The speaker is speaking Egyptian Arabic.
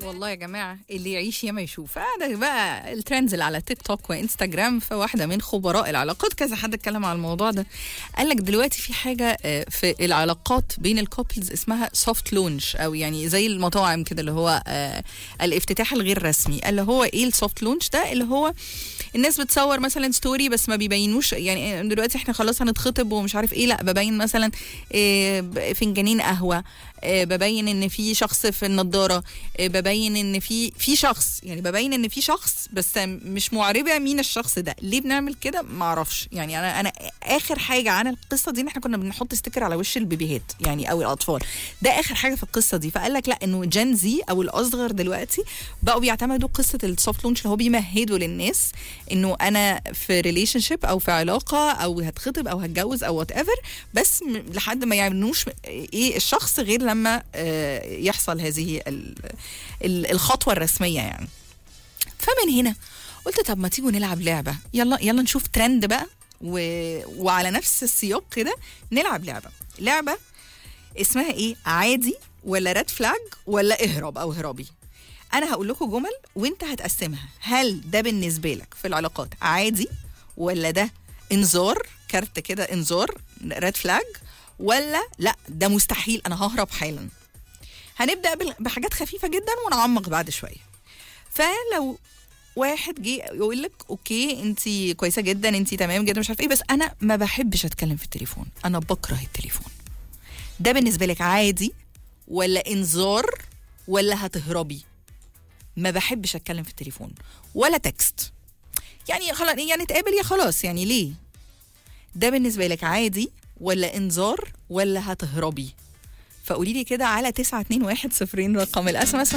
والله يا جماعة اللي يعيش ياما يشوف هذا بقى الترندز اللي على تيك توك وانستجرام فواحدة من خبراء العلاقات كذا حد اتكلم على الموضوع ده قال لك دلوقتي في حاجة آه، في العلاقات بين الكوبلز اسمها سوفت لونش او يعني زي المطاعم كده اللي هو آه، الافتتاح الغير رسمي اللي هو ايه السوفت لونش ده اللي هو الناس بتصور مثلا ستوري بس ما بيبينوش يعني دلوقتي احنا خلاص هنتخطب ومش عارف ايه لا ببين مثلا آه، فنجانين قهوه آه، ببين ان في شخص في النضاره آه، ببين ان في في شخص يعني ببين ان في شخص بس مش معربه مين الشخص ده ليه بنعمل كده ما اعرفش يعني انا انا اخر حاجه عن القصه دي ان احنا كنا بنحط ستيكر على وش البيبيهات يعني او الاطفال ده اخر حاجه في القصه دي فقال لك لا انه جين زي او الاصغر دلوقتي بقوا بيعتمدوا قصه السوفت لونش اللي هو بيمهدوا للناس انه انا في ريليشن شيب او في علاقه او هتخطب او هتجوز او وات ايفر بس م- لحد ما يعملوش ايه الشخص غير لما آه، يحصل هذه ال- ال- الخطوه الرسميه يعني فمن هنا قلت طب ما تيجوا نلعب لعبه يلا يلا نشوف ترند بقى و... وعلى نفس السياق كده نلعب لعبه لعبه اسمها ايه عادي ولا ريد فلاج ولا اهرب او هربي انا هقول لكم جمل وانت هتقسمها هل ده بالنسبه لك في العلاقات عادي ولا ده انذار كارت كده انذار ريد فلاج ولا لا ده مستحيل انا ههرب حالا هنبدا بال- بحاجات خفيفه جدا ونعمق بعد شويه فلو واحد جه يقول لك اوكي انت كويسه جدا انت تمام جدا مش عارف ايه بس انا ما بحبش اتكلم في التليفون انا بكره التليفون ده بالنسبه لك عادي ولا انذار ولا هتهربي ما بحبش اتكلم في التليفون ولا تكست يعني خلاص يعني نتقابل يا خلاص يعني ليه ده بالنسبه لك عادي ولا انذار ولا هتهربي فقولي لي كده على 921 صفرين رقم الاس ام اس